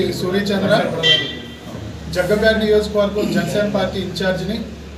సూర్యచంద్ర జగ్గంపేట నియోజకవర్గం జనసేన పార్టీ ఇన్ఛార్జిని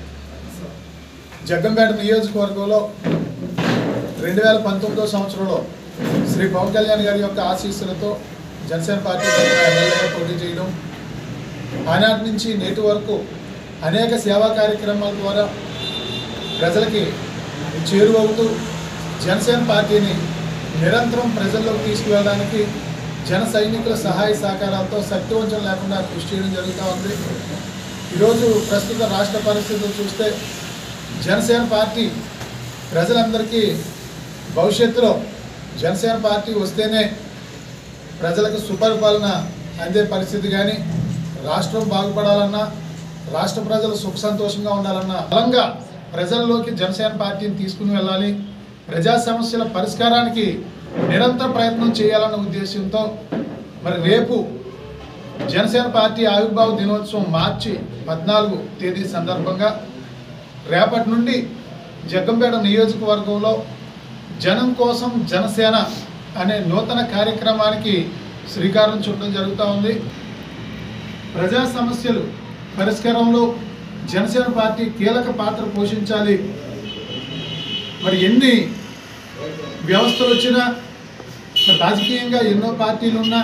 జగ్గంపేట నియోజకవర్గంలో రెండు వేల పంతొమ్మిదో సంవత్సరంలో శ్రీ పవన్ కళ్యాణ్ గారి యొక్క ఆశీస్సులతో జనసేన పార్టీ తరఫున ఎమ్మెల్యేగా పోటీ చేయడం ఆనాటి నుంచి నేటి వరకు అనేక సేవా కార్యక్రమాల ద్వారా ప్రజలకి చేరువవుతూ జనసేన పార్టీని నిరంతరం ప్రజల్లోకి తీసుకువెళ్ళడానికి జన సైనికుల సహాయ సహకారాలతో శక్తివంచన లేకుండా కృషి చేయడం జరుగుతూ ఉంది ఈరోజు ప్రస్తుత రాష్ట్ర పరిస్థితులు చూస్తే జనసేన పార్టీ ప్రజలందరికీ భవిష్యత్తులో జనసేన పార్టీ వస్తేనే ప్రజలకు సుపరిపాలన అందే పరిస్థితి కానీ రాష్ట్రం బాగుపడాలన్నా రాష్ట్ర ప్రజలు సుఖ సంతోషంగా ఉండాలన్నా బలంగా ప్రజల్లోకి జనసేన పార్టీని తీసుకుని వెళ్ళాలి ప్రజా సమస్యల పరిష్కారానికి నిరంతర ప్రయత్నం చేయాలన్న ఉద్దేశంతో మరి రేపు జనసేన పార్టీ ఆవిర్భావ దినోత్సవం మార్చి పద్నాలుగు తేదీ సందర్భంగా రేపటి నుండి జగ్గంపేట నియోజకవర్గంలో జనం కోసం జనసేన అనే నూతన కార్యక్రమానికి శ్రీకారం చుట్టడం జరుగుతూ ఉంది ప్రజా సమస్యలు పరిష్కారంలో జనసేన పార్టీ కీలక పాత్ర పోషించాలి మరి ఎన్ని వ్యవస్థలు వచ్చినా మరి రాజకీయంగా ఎన్నో పార్టీలు ఉన్నా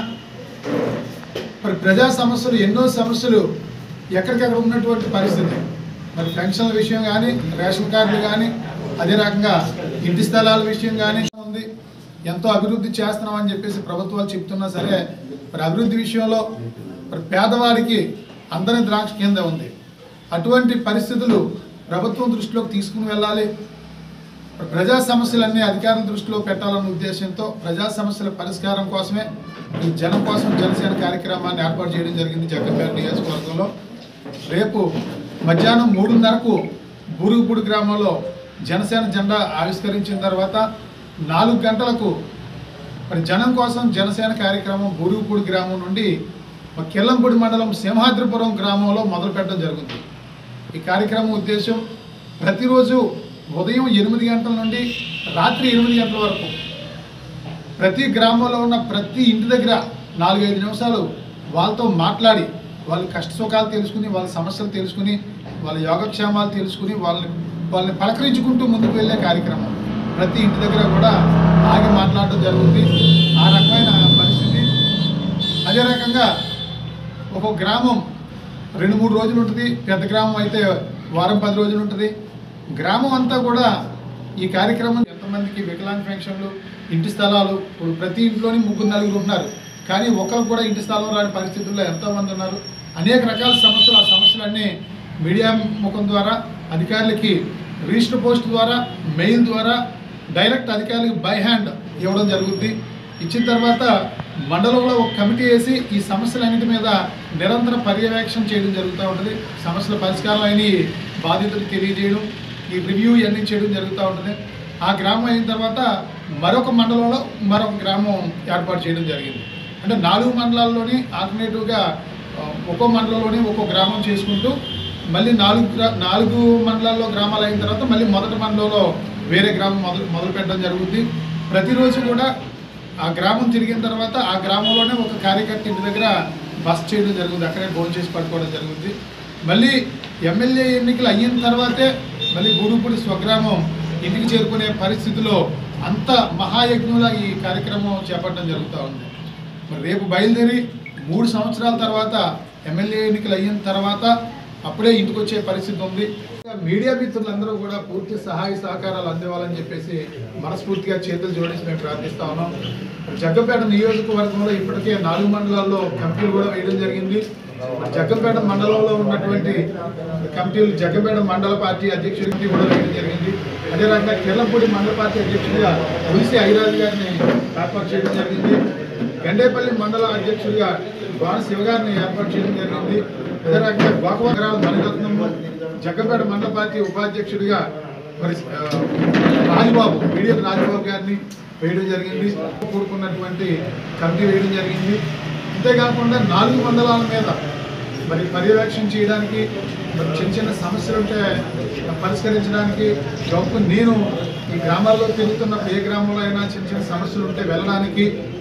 మరి ప్రజా సమస్యలు ఎన్నో సమస్యలు ఎక్కడికెక్కడ ఉన్నటువంటి పరిస్థితి మరి పెన్షన్ల విషయం కానీ రేషన్ కార్డులు కానీ అదే రకంగా ఇంటి స్థలాల విషయం కానీ ఉంది ఎంతో అభివృద్ధి చేస్తున్నామని చెప్పేసి ప్రభుత్వాలు చెప్తున్నా సరే మరి అభివృద్ధి విషయంలో మరి పేదవాడికి అందరి ద్రాక్ష కింద ఉంది అటువంటి పరిస్థితులు ప్రభుత్వం దృష్టిలోకి తీసుకుని వెళ్ళాలి ప్రజా సమస్యలన్నీ అధికారుల దృష్టిలో పెట్టాలన్న ఉద్దేశంతో ప్రజా సమస్యల పరిష్కారం కోసమే ఈ జనం కోసం జనసేన కార్యక్రమాన్ని ఏర్పాటు చేయడం జరిగింది జగ్గంపేట నియోజకవర్గంలో రేపు మధ్యాహ్నం మూడున్నరకు బూరుగుపూడి గ్రామంలో జనసేన జెండా ఆవిష్కరించిన తర్వాత నాలుగు గంటలకు మరి జనం కోసం జనసేన కార్యక్రమం బూరుగుపూడి గ్రామం నుండి మా కిల్లంపూడి మండలం సింహాద్రిపురం గ్రామంలో మొదలు పెట్టడం జరుగుతుంది ఈ కార్యక్రమం ఉద్దేశం ప్రతిరోజు ఉదయం ఎనిమిది గంటల నుండి రాత్రి ఎనిమిది గంటల వరకు ప్రతి గ్రామంలో ఉన్న ప్రతి ఇంటి దగ్గర నాలుగైదు నిమిషాలు వాళ్ళతో మాట్లాడి వాళ్ళ కష్ట సుఖాలు తెలుసుకుని వాళ్ళ సమస్యలు తెలుసుకుని వాళ్ళ యోగక్షేమాలు తెలుసుకుని వాళ్ళని వాళ్ళని పలకరించుకుంటూ ముందుకు వెళ్ళే కార్యక్రమం ప్రతి ఇంటి దగ్గర కూడా ఆగి మాట్లాడడం జరుగుతుంది ఆ రకమైన పరిస్థితి అదే రకంగా ఒక్కొక్క గ్రామం రెండు మూడు రోజులు ఉంటుంది పెద్ద గ్రామం అయితే వారం పది రోజులు ఉంటుంది గ్రామం అంతా కూడా ఈ కార్యక్రమం ఎంతమందికి వికలాంగ పెన్షన్లు ఇంటి స్థలాలు ఇప్పుడు ప్రతి ఇంట్లోని ముగ్గురు నలుగురు ఉంటున్నారు కానీ ఒకరు కూడా ఇంటి స్థలం రాని పరిస్థితుల్లో ఎంతోమంది ఉన్నారు అనేక రకాల సమస్యలు ఆ సమస్యలన్నీ మీడియా ముఖం ద్వారా అధికారులకి రిజిస్టర్ పోస్ట్ ద్వారా మెయిల్ ద్వారా డైరెక్ట్ అధికారులకి బై హ్యాండ్ ఇవ్వడం జరుగుద్ది ఇచ్చిన తర్వాత మండలంలో ఒక కమిటీ వేసి ఈ సమస్యలన్నిటి మీద నిరంతర పర్యవేక్షణ చేయడం జరుగుతూ ఉంటుంది సమస్యల పరిష్కారం అయిన బాధితులకు తెలియజేయడం ఈ రివ్యూ ఇవన్నీ చేయడం జరుగుతూ ఉంటుంది ఆ గ్రామం అయిన తర్వాత మరొక మండలంలో మరొక గ్రామం ఏర్పాటు చేయడం జరిగింది అంటే నాలుగు మండలాల్లోని ఆల్టర్నేటివ్గా ఆ, ఒక్కో మండలంలోని ఒక్కో గ్రామం చేసుకుంటూ మళ్ళీ నాలుగు గ్రా- నాలుగు మండలాల్లో గ్రామాలు అయిన తర్వాత మళ్ళీ మొదటి మండలంలో వేరే గ్రామం మొదలు మొదలు పెట్టడం జరుగుతుంది ప్రతిరోజు కూడా ఆ గ్రామం తిరిగిన తర్వాత ఆ గ్రామంలోనే ఒక కార్యకర్త ఇంటి దగ్గర బస్ చేయడం జరుగుతుంది అక్కడే భోజనం చేసి పడుకోవడం జరుగుతుంది మళ్ళీ ఎమ్మెల్యే ఎన్నికలు అయిన తర్వాతే మళ్ళీ గూడుపూడి స్వగ్రామం ఇంటికి చేరుకునే పరిస్థితిలో అంత మహాయజ్ఞంలా ఈ కార్యక్రమం చేపట్టడం జరుగుతూ ఉంది మరి రేపు బయలుదేరి మూడు సంవత్సరాల తర్వాత ఎమ్మెల్యే ఎన్నికలు అయిన తర్వాత అప్పుడే ఇంటికి వచ్చే పరిస్థితి ఉంది మీడియా మిత్రులందరూ కూడా పూర్తి సహాయ సహకారాలు అందివ్వాలని చెప్పేసి మనస్ఫూర్తిగా చేతులు జోడించి మేము ప్రార్థిస్తా ఉన్నాం జగ్గంపేట నియోజకవర్గంలో ఇప్పటికే నాలుగు మండలాల్లో కమిటీలు కూడా వేయడం జరిగింది మరి జగ్గంపేట మండలంలో ఉన్నటువంటి కమిటీలు జగ్గంపేట మండల పార్టీ అధ్యక్షుడికి కూడా వేయడం జరిగింది అదే రకంగా కిర్లంపూడి మండల పార్టీ అధ్యక్షుడిగా తులసి ఐరాజు గారిని ఏర్పాటు చేయడం జరిగింది గండేపల్లి మండల అధ్యక్షుడిగా గోన శివ గారిని ఏర్పాటు చేయడం జరిగింది అదే రకంగా గోకవగ్రాల మణిరత్నము జగ్గంపేట మండల పార్టీ ఉపాధ్యక్షుడిగా మరి ఆ, రాజబాబు మీడియం రాజబాబు గారిని వేయడం జరిగింది కూడుకున్నటువంటి కమిటీ వేయడం జరిగింది అంతేకాకుండా నాలుగు మండలాల మీద మరి పర్యవేక్షణ చేయడానికి మరి చిన్న చిన్న సమస్యలు ఉంటే పరిష్కరించడానికి గొప్ప నేను ఈ గ్రామాల్లో తిరుగుతున్నప్పుడు ఏ గ్రామంలో అయినా చిన్న చిన్న సమస్యలు ఉంటే వెళ్ళడానికి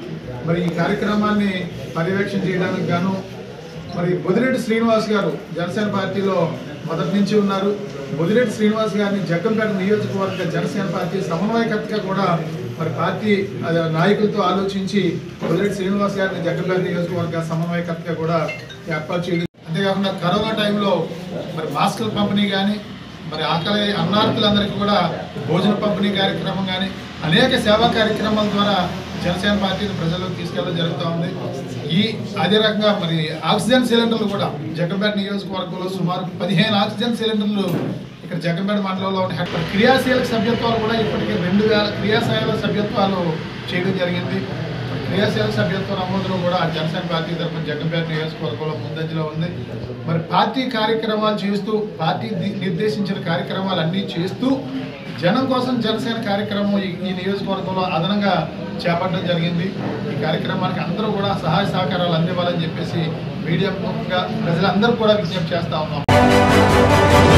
మరి ఈ కార్యక్రమాన్ని పర్యవేక్షణ చేయడానికి గాను మరి బొదిరెడ్డి శ్రీనివాస్ గారు జనసేన పార్టీలో మొదటి నుంచి ఉన్నారు బొదిరెడ్డి శ్రీనివాస్ గారిని జగ్గంపేట నియోజకవర్గ జనసేన పార్టీ సమన్వయకర్తగా కూడా మరి పార్టీ అదే, నాయకులతో ఆలోచించి బొదిరెడ్డి శ్రీనివాస్ గారిని జగ్గంపేట నియోజకవర్గ సమన్వయకర్తగా కూడా ఏర్పాటు చేయడం అంతేకాకుండా కరోనా టైంలో మరి మాస్కుల పంపిణీ కానీ మరి ఆకలి అన్నార్థులందరికీ కూడా భోజన పంపిణీ కార్యక్రమం కానీ అనేక సేవా కార్యక్రమాల ద్వారా జనసేన పార్టీని ప్రజల్లోకి తీసుకెళ్ళడం జరుగుతూ ఉంది ఈ అదే రకంగా మరి ఆక్సిజన్ సిలిండర్లు కూడా జగ్గంపేట నియోజకవర్గంలో సుమారు పదిహేను ఆక్సిజన్ సిలిండర్లు ఇక్కడ జగ్గంపేట మండలంలో ఉన్న హెడ్ క్రియాశీలక సభ్యత్వాలు కూడా ఇప్పటికే రెండు వేల క్రియాశీలక సభ్యత్వాలు చేయడం జరిగింది క్రియాశీలక సభ్యత్వ నమోదులో కూడా జనసేన పార్టీ తరఫున జగ్గంపేట నియోజకవర్గంలో ముందంజలో ఉంది మరి పార్టీ కార్యక్రమాలు చేస్తూ పార్టీ ది- నిర్దేశించిన కార్యక్రమాలు అన్నీ చేస్తూ జనం కోసం జనసేన కార్యక్రమం ఈ ఈ నియోజకవర్గంలో అదనంగా చేపట్టడం జరిగింది ఈ కార్యక్రమానికి అందరూ కూడా సహాయ సహకారాలు అందివ్వాలని చెప్పేసి మీడియా ముఖంగా ప్రజలందరూ కూడా విజ్ఞప్తి చేస్తా ఉన్నాం